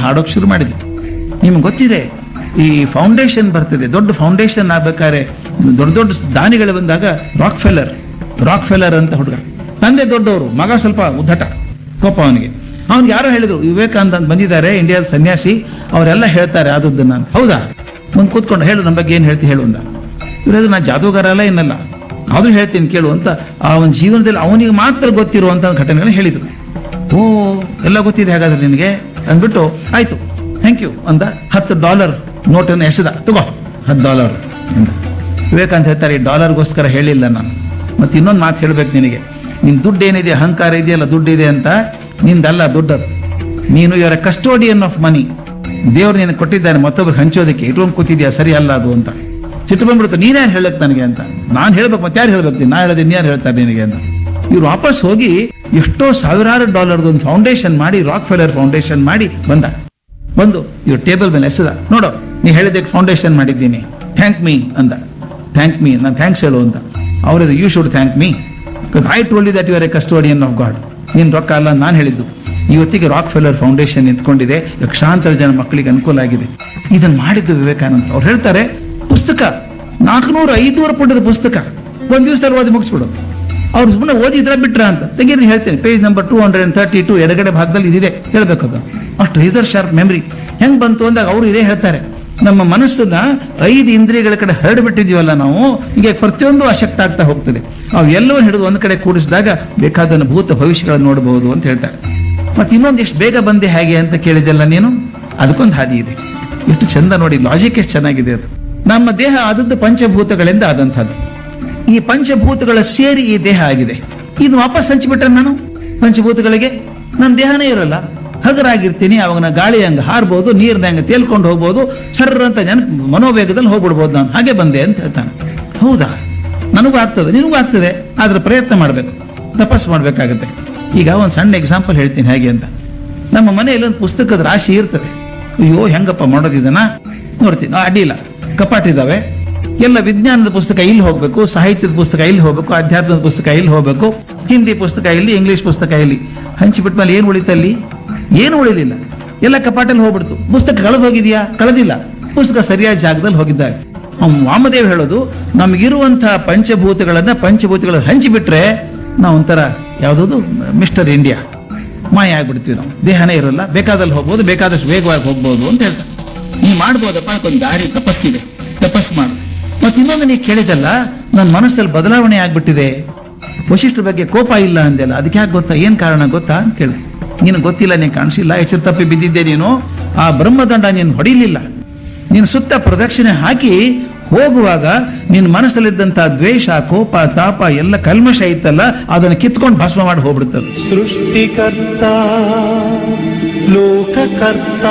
ಹಾಡೋಕೆ ಶುರು ಮಾಡಿದೆ ನಿಮ್ಗೆ ಗೊತ್ತಿದೆ ಈ ಫೌಂಡೇಶನ್ ಬರ್ತದೆ ದೊಡ್ಡ ಫೌಂಡೇಶನ್ ಆಗ್ಬೇಕಾದ್ರೆ ದೊಡ್ಡ ದೊಡ್ಡ ದಾನಿಗಳು ಬಂದಾಗ ರಾಕ್ ಫೆಲ್ಲರ್ ರಾಕ್ ಫೆಲ್ಲರ್ ಅಂತ ಹುಡುಗ ತಂದೆ ದೊಡ್ಡವರು ಮಗ ಸ್ವಲ್ಪ ಉದ್ದಟ ಕೋಪ ಅವನಿಗೆ ಅವ್ನಿಗೆ ಯಾರೋ ಹೇಳಿದ್ರು ವಿವೇಕಾನಂದ ಅಂತ ಬಂದಿದ್ದಾರೆ ಇಂಡಿಯಾದ ಸನ್ಯಾಸಿ ಅವರೆಲ್ಲ ಹೇಳ್ತಾರೆ ಆದದ್ದನ್ನ ಅಂತ ಹೌದಾ ಮುಂದೆ ಕೂತ್ಕೊಂಡು ಹೇಳು ನಮ್ಮ ಬಗ್ಗೆ ಏನು ಹೇಳ್ತಿ ಹೇಳು ಅಂದ ಇವ್ರದು ನಾ ಜಾದೂಗಾರ ಅಲ್ಲ ಏನಲ್ಲ ಆದ್ರೂ ಹೇಳ್ತೀನಿ ಕೇಳು ಅಂತ ಆ ಒಂದು ಜೀವನದಲ್ಲಿ ಅವನಿಗೆ ಮಾತ್ರ ಗೊತ್ತಿರುವಂತ ಘಟನೆಗಳನ್ನ ಹೇಳಿದ್ರು ಓ ಎಲ್ಲ ಗೊತ್ತಿದೆ ಹಾಗಾದ್ರೆ ನಿನಗೆ ಅಂದ್ಬಿಟ್ಟು ಆಯ್ತು ಥ್ಯಾಂಕ್ ಯು ಅಂದ ಹತ್ತು ಡಾಲರ್ ನೋಟನ್ನು ಎಸೆದ ತಗೋ ಹತ್ತು ಡಾಲರ್ ಅಂದ ವಿವೇಕಾನಂದ ಹೇಳ್ತಾರೆ ಈ ಡಾಲರ್ಗೋಸ್ಕರ ಹೇಳಿಲ್ಲ ನಾನು ಮತ್ತೆ ಇನ್ನೊಂದು ಮಾತು ಹೇಳ್ಬೇಕು ನಿನಗೆ ನಿನ್ ದುಡ್ಡು ಏನಿದೆ ಅಹಂಕಾರ ಇದೆಯಲ್ಲ ದುಡ್ಡು ಇದೆ ಅಂತ ನಿಂದಲ್ಲ ದುಡ್ಡದು ನೀನು ಇವರ ಕಸ್ಟೋಡಿಯನ್ ಆಫ್ ಮನಿ ದೇವ್ರು ನಿನಗೆ ಕೊಟ್ಟಿದ್ದಾನೆ ಮತ್ತೊಬ್ರು ಹಂಚೋದಕ್ಕೆ ಇಟ್ಕೊಂಡು ಕೂತಿದ್ಯಾ ಸರಿ ಅಲ್ಲ ಅದು ಅಂತ ಸಿಟ್ಟು ಬಂದ್ಬಿಡುತ್ತೆ ನೀನ್ಯಾರು ಹೇಳಕ್ ನನಗೆ ಅಂತ ನಾನು ಹೇಳ್ಬೇಕು ಮತ್ತೆ ಯಾರು ಹೇಳ್ಬೇಕು ನಾ ಹೇಳೋದು ಇನ್ಯಾರು ಹೇಳ್ತಾರೆ ನಿನಗೆ ಅಂತ ಇವ್ರು ವಾಪಸ್ ಹೋಗಿ ಎಷ್ಟೋ ಸಾವಿರಾರು ಡಾಲರ್ದು ಒಂದು ಫೌಂಡೇಶನ್ ಮಾಡಿ ರಾಕ್ ಫೆಲರ್ ಫೌಂಡೇಶನ್ ಮಾಡಿ ಬಂದ ಬಂದು ಇವ್ರು ಟೇಬಲ್ ಮೇಲೆ ಎಸೆದ ನೋಡು ನೀ ಹೇಳಿದ್ದಕ್ಕೆ ಫೌಂಡೇಶನ್ ಮಾಡಿದ್ದೀನಿ ಥ್ಯಾಂಕ್ ಮೀ ಅಂದ ಥ್ಯಾಂಕ್ ಮೀ ನಾನು ಥ್ಯಾಂಕ್ಸ್ ಹೇಳು ಅಂತ ಅವ್ರದ್ದು you should thank me because I told that you are a custodian of God ನೀನು ರೊಕ್ಕ ಅಲ್ಲ ನಾನು ಹೇಳಿದ್ದು ಇವತ್ತಿಗೆ ರಾಕ್ ಫೆಲ್ಲರ್ ಫೌಂಡೇಶನ್ ನಿಂತ್ಕೊಂಡಿದೆ ಲಕ್ಷಾಂತರ ಜನ ಮಕ್ಕಳಿಗೆ ಅನುಕೂಲ ಆಗಿದೆ ಇದನ್ನು ಮಾಡಿದ್ದು ವಿವೇಕಾನಂದ ಅವ್ರು ಹೇಳ್ತಾರೆ ಪುಸ್ತಕ ನಾಲ್ಕುನೂರು ಐದುನೂರು ಪುಟದ ಪುಸ್ತಕ ಒಂದು ದಿವಸದಲ್ಲಿ ಓದಿ ಮುಗಿಸ್ಬಿಡೋದು ಅವ್ರು ಸುಮ್ಮನೆ ಓದಿದ್ರ ಬಿಟ್ರ ಅಂತ ತೆಗೀರಿ ಹೇಳ್ತೇನೆ page number two hundred and thirty two ಎಡಗಡೆ ಭಾಗದಲ್ಲಿ ಇದಿದೆ ಹೇಳ್ಬೇಕದು ಅಷ್ಟು ರಿಸರ್ ಶಾರ್ಪ್ ಮೆಮರಿ ಹೆಂಗ್ ಬಂತು ಅಂದಾಗ ಅವರು ಇದೇ ಹೇಳ್ತಾರೆ ನಮ್ಮ ಮನಸ್ಸನ್ನ ಐದು ಇಂದ್ರಿಯಗಳ ಕಡೆ ಹರಡ್ಬಿಟ್ಟಿದೀವಲ್ಲ ನಾವು ಹೀಗೆ ಪ್ರತಿಯೊಂದು ಅಶಕ್ತ ಆಗ್ತಾ ಹೋಗ್ತದೆ ಅವು ಎಲ್ಲವೂ ಹಿಡಿದು ಒಂದ್ ಕಡೆ ಕೂಡಿಸಿದಾಗ ಬೇಕಾದ ಭೂತ ಭವಿಷ್ಯಗಳನ್ನು ನೋಡಬಹುದು ಅಂತ ಹೇಳ್ತಾರೆ ಮತ್ತೆ ಇನ್ನೊಂದು ಎಷ್ಟು ಬೇಗ ಬಂದೆ ಹೇಗೆ ಅಂತ ಕೇಳಿದೆಲ್ಲ ನೀನು ಅದಕ್ಕೊಂದು ಹಾದಿ ಇದೆ ಎಷ್ಟು ಚಂದ ನೋಡಿ ಲಾಜಿಕ್ ಎಷ್ಟು ಚೆನ್ನಾಗಿದೆ ಅದು ನಮ್ಮ ದೇಹ ಆದದ್ದು ಪಂಚಭೂತಗಳಿಂದ ಆದಂಥದ್ದು ಈ ಪಂಚಭೂತಗಳ ಸೇರಿ ಈ ದೇಹ ಆಗಿದೆ ಇದು ವಾಪಸ್ ಹಂಚಿಬಿಟ್ರೆ ನಾನು ಪಂಚಭೂತಗಳಿಗೆ ನನ್ನ ದೇಹನೇ ಇರಲ್ಲ ಹಗರಾಗಿರ್ತೀನಿ ಅವಾಗ ನಾ ಗಾಳಿ ಹಂಗೆ ಹಾರ್ಬೋದು ನೀರ್ನ ಹಂಗೆ ತೇಲ್ಕೊಂಡು ಹೋಗ್ಬೋದು ಸರ್ರ ಅಂತ ನೆನಪು ಮನೋವೇಗದಲ್ಲಿ ಹೋಗ್ಬಿಡ್ಬೋದು ನಾನು ಹಾಗೆ ಬಂದೆ ಅಂತ ಹೇಳ್ತಾನೆ ಹೌದಾ ನನಗೂ ಆಗ್ತದೆ ನಿನಗೂ ಆಗ್ತದೆ ಆದ್ರೆ ಪ್ರಯತ್ನ ಮಾಡಬೇಕು ತಪಸ್ಸು ಮಾಡಬೇಕಾಗುತ್ತೆ ಈಗ ಒಂದು ಸಣ್ಣ ಎಕ್ಸಾಂಪಲ್ ಹೇಳ್ತೀನಿ ಹೇಗೆ ಅಂತ ನಮ್ಮ ಮನೆಯಲ್ಲಿ ಒಂದು ಪುಸ್ತಕದ ರಾಶಿ ಇರ್ತದೆ ಅಯ್ಯೋ ಹೆಂಗಪ್ಪ ಮಾಡೋದಿದನ ನೋಡ್ತೀನಿ ಆ, ಅಡ್ಡಿಲ್ಲ ಕಪಾಟಿದಾವೆ ಎಲ್ಲ ವಿಜ್ಞಾನದ ಪುಸ್ತಕ ಇಲ್ಲಿ ಹೋಗ್ಬೇಕು ಸಾಹಿತ್ಯದ ಪುಸ್ತಕ ಇಲ್ಲಿ ಹೋಗ್ಬೇಕು ಅಧ್ಯಾತ್ಮದ ಪುಸ್ತಕ ಇಲ್ಲಿ ಹೋಗ್ಬೇಕು ಹಿಂದಿ ಪುಸ್ತಕ ಇಲ್ಲಿ ಇಂಗ್ಲಿಷ್ ಪುಸ್ತಕ ಇಲ್ಲಿ ಹಂಚಿಬಿಟ್ಟ ಮೇಲೆ ಏನು ಉಳಿತಲ್ಲಿ ಏನು ಉಳಿಲಿಲ್ಲ ಎಲ್ಲ ಕಪಾಟಲ್ಲಿ ಹೋಗ್ಬಿಡ್ತು ಪುಸ್ತಕ ಕಳೆದು ಹೋಗಿದ್ಯಾ ಕಳೆದಿಲ್ಲ ಪುಸ್ತಕ ಸರಿಯಾದ ಜಾಗದಲ್ಲಿ ಹೋಗಿದ್ದಾಗ ಅವ್ನು ವಾಮದೇವ್ ಹೇಳೋದು ನಮಗಿರುವಂತಹ ಪಂಚಭೂತಗಳನ್ನ ಪಂಚಭೂತಗಳನ್ನ ಹಂಚಿಬಿಟ್ರೆ ನಾವು ಒಂಥರ ಯಾವುದದು ಮಿಸ್ಟರ್ ಇಂಡಿಯಾ ಮಾಯ ಆಗ್ಬಿಡ್ತೀವಿ ನಾವು ದೇಹನೇ ಇರಲ್ಲ ಬೇಕಾದಲ್ಲಿ ಹೋಗ್ಬೋದು ಬೇಕಾದಷ್ಟು ವೇಗವಾಗಿ ಹೋಗ್ಬೋದು ಅಂತ ಹೇಳ್ತಾರೆ ನೀ ಮಾಡ್ಬೋದಪ್ಪ ಒಂದು ದಾರಿ ತಪಸ್ಸಿದೆ ತಪಸ್ಸು ಮಾಡು ಮತ್ತೆ ಇನ್ನೊಂದು ನೀ ಕೇಳಿದಲ್ಲ ನನ್ನ ಮನಸ್ಸಲ್ಲಿ ಬದಲಾವಣೆ ಆಗ್ಬಿಟ್ಟಿದೆ ವಶಿಷ್ಠರ ಬಗ್ಗೆ ಕೋಪ ಇಲ್ಲ ಅಂದೆಲ್ಲ ಅದಕ್ಕೆ ಯಾಕೆ ಗೊತ್ತಾ ಏನ್ ಕಾರಣ ಗೊತ್ತಾ ಅಂತ ಕೇಳಿ ನೀನು ಗೊತ್ತಿಲ್ಲ ನೀನು ಕಾಣಿಸಿಲ್ಲ ಎಚ್ಚರ ತಪ್ಪಿ ಬಿದ್ದಿದ್ದೆ ನೀನು ಆ ಬ್ರಹ್ಮದಂಡ ನೀನು ಹೊಡಿಲಿಲ್ಲ ನೀನು ಸುತ್ತ ಪ್ರದಕ್ಷಿಣೆ ಹಾಕಿ ಹೋಗುವಾಗ ನಿನ್ನ ಮನಸ್ಸಲ್ಲಿದ್ದಂತ ದ್ವೇಷ ಕೋಪ ತಾಪ ಎಲ್ಲ ಕಲ್ಮಶ ಇತ್ತಲ್ಲ ಅದನ್ನು ಕಿತ್ಕೊಂಡು ಭಸ್ಮ ಮಾಡಿ ಹೋಗ್ಬಿಡ್ತದೆ ಸೃಷ್ಟಿಕರ್ತ ಲೋಕಕರ್ತ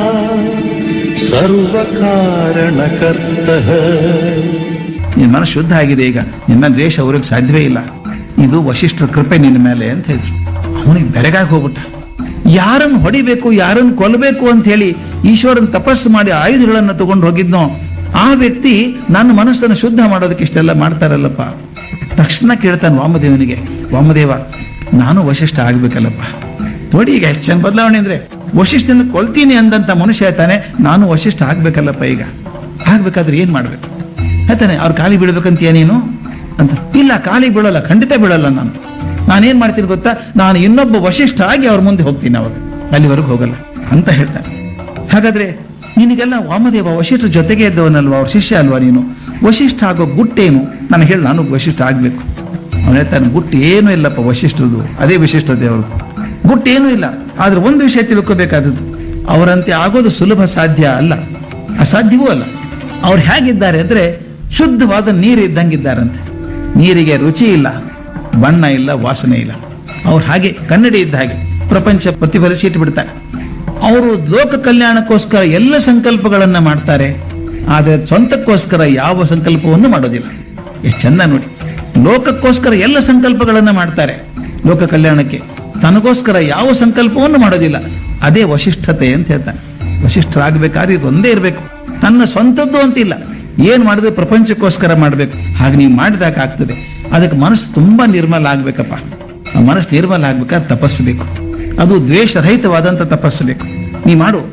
ಸರ್ವಕಾರಣಕರ್ತ ನಿನ್ನ ಮನಸ್ಸು ಶುದ್ಧ ಆಗಿದೆ ಈಗ ನಿನ್ನ ದ್ವೇಷ ಅವ್ರಿಗೆ ಸಾಧ್ಯವೇ ಇಲ್ಲ ಇದು ವಶಿಷ್ಠರ ಕೃಪೆ ನಿನ್ನ ಮೇಲೆ ಅಂತ ಹೇಳಿದ್ರು ಅವನಿಗೆ ಬೆರಗಾಗಿ ಹೋಗ್ಬಿಟ್ಟ ಯಾರನ್ನು ಹೊಡಿಬೇಕು ಯಾರನ್ನು ಕೊಲ್ಲಬೇಕು ಅಂತ ಹೇಳಿ ಈಶ್ವರನ್ ತಪಸ್ಸು ಮಾಡಿ ಆಯುಧಗಳನ್ನು ತಗೊಂಡು ಹೋಗಿದ್ನೋ ಆ ವ್ಯಕ್ತಿ ನನ್ನ ಮನಸ್ಸನ್ನು ಶುದ್ಧ ಮಾಡೋದಕ್ಕೆ ಇಷ್ಟೆಲ್ಲ ಮಾಡ್ತಾರಲ್ಲಪ್ಪ ತಕ್ಷಣ ಕೇಳ್ತಾನೆ ವಾಮದೇವನಿಗೆ ವಾಮದೇವ ನಾನು ವಶಿಷ್ಠ ಆಗ್ಬೇಕಲ್ಲಪ್ಪ ನೋಡಿ ಈಗ ಎಷ್ಟು ಜನ ಬದಲಾವಣೆ ಅಂದ್ರೆ ವಶಿಷ್ಠನ ಕೊಲ್ತೀನಿ ಅಂದಂತ ಮನುಷ್ಯ ಹೇಳ್ತಾನೆ ನಾನು ವಶಿಷ್ಠ ಆಗ್ಬೇಕಲ್ಲಪ್ಪ ಈಗ ಆಗ್ಬೇಕಾದ್ರೆ ಏನ್ ಮಾಡ್ಬೇಕು ಹೇಳ್ತಾನೆ ಅವ್ರ ಕಾಲಿಗೆ ಬೀಳ್ಬೇಕಂತೀಯ ನೀನು ಅಂತ ಇಲ್ಲ ಕಾಲಿಗೆ ಬೀಳಲ್ಲ ಖಂಡಿತ ಬೀಳಲ್ಲ ನಾನು ನಾನೇನ್ ಮಾಡ್ತೀನಿ ಗೊತ್ತಾ ನಾನು ಇನ್ನೊಬ್ಬ ವಶಿಷ್ಠ ಆಗಿ ಅವ್ರ ಮುಂದೆ ಹೋಗ್ತೀನಿ ಅವಾಗ ಅಲ್ಲಿವರೆಗೂ ಹೋಗಲ್ಲ ಅಂತ ಹೇಳ್ತಾನೆ ಹಾಗಾದ್ರೆ ನಿನಗೆಲ್ಲ ವಾಮದೇವ ವಶಿಷ್ಠರ ಜೊತೆಗೆ ಇದ್ದವನಲ್ವಾ ಅವ್ರ ಶಿಷ್ಯ ಅಲ್ವಾ ನೀನು ವಶಿಷ್ಠ ಆಗೋ ಗುಟ್ಟೇನು ನಾನು ಹೇಳಿ ನಾನು ವಶಿಷ್ಠ ಆಗ್ಬೇಕು ಅವನು ಹೇಳ್ತಾನೆ ಗುಟ್ಟು ಏನೂ ಇಲ್ಲಪ್ಪ ವಶಿಷ್ಠರದು ಅದೇ ವಿಶಿಷ್ಟತೆ ಅವ್ರದ್ದು ಗುಟ್ಟು ಏನೂ ಇಲ್ಲ ಆದ್ರೆ ಒಂದು ವಿಷಯ ತಿಳ್ಕೋಬೇಕಾದದ್ದು ಅವರಂತೆ ಆಗೋದು ಸುಲಭ ಸಾಧ್ಯ ಅಲ್ಲ ಅಸಾಧ್ಯವೂ ಅಲ್ಲ ಅವ್ರು ಹೇಗಿದ್ದಾರೆ ಅಂದ್ರೆ ಶುದ್ಧವಾದ ನೀರು ಇದ್ದಂಗಿದ್ದಾರಂತೆ ನೀರಿಗೆ ರುಚಿ ಇಲ್ಲ ಬಣ್ಣ ಇಲ್ಲ ವಾಸನೆ ಇಲ್ಲ ಅವ್ರು ಹಾಗೆ ಕನ್ನಡಿ ಇದ್ದ ಹಾಗೆ ಪ್ರಪಂಚ ಪ್ರತಿಫಲಿಸಿ ಇಟ್ಬಿಡ್ತಾರೆ ಅವರು ಲೋಕ ಕಲ್ಯಾಣಕ್ಕೋಸ್ಕರ ಎಲ್ಲ ಸಂಕಲ್ಪಗಳನ್ನ ಮಾಡ್ತಾರೆ ಆದರೆ ಸ್ವಂತಕ್ಕೋಸ್ಕರ ಯಾವ ಸಂಕಲ್ಪವನ್ನು ಮಾಡೋದಿಲ್ಲ ಎಷ್ಟು ಚಂದ ನೋಡಿ ಲೋಕಕ್ಕೋಸ್ಕರ ಎಲ್ಲ ಸಂಕಲ್ಪಗಳನ್ನ ಮಾಡ್ತಾರೆ ಲೋಕ ಕಲ್ಯಾಣಕ್ಕೆ ತನಗೋಸ್ಕರ ಯಾವ ಸಂಕಲ್ಪವನ್ನು ಮಾಡೋದಿಲ್ಲ ಅದೇ ವಶಿಷ್ಠತೆ ಅಂತ ಹೇಳ್ತಾನೆ ವಶಿಷ್ಠರಾಗಬೇಕಾದ್ರೆ ಇದು ಒಂದೇ ಇರಬೇಕು ತನ್ನ ಸ್ವಂತದ್ದು ಅಂತಿಲ್ಲ ಏನ್ ಮಾಡಿದ್ರೆ ಪ್ರಪಂಚಕ್ಕೋಸ್ಕರ ಮಾಡಬೇಕು ಹಾಗೆ ನೀವು ಮಾಡಿದಾಗ ಆಗ್ತದೆ ಅದಕ್ಕೆ ಮನಸ್ಸು ತುಂಬಾ ನಿರ್ಮಲ ಆಗ್ಬೇಕಪ್ಪ ಆ ಮನಸ್ಸು ನಿರ್ಮಲ ಆಗ್ಬೇಕಾದ್ರೆ ತಪಸ್ಸು ಬೇಕು ಅದು ದ್ವೇಷರಹಿತವಾದಂತ ತಪಸ್ಸು ಬೇಕು ನೀ ಮಾಡು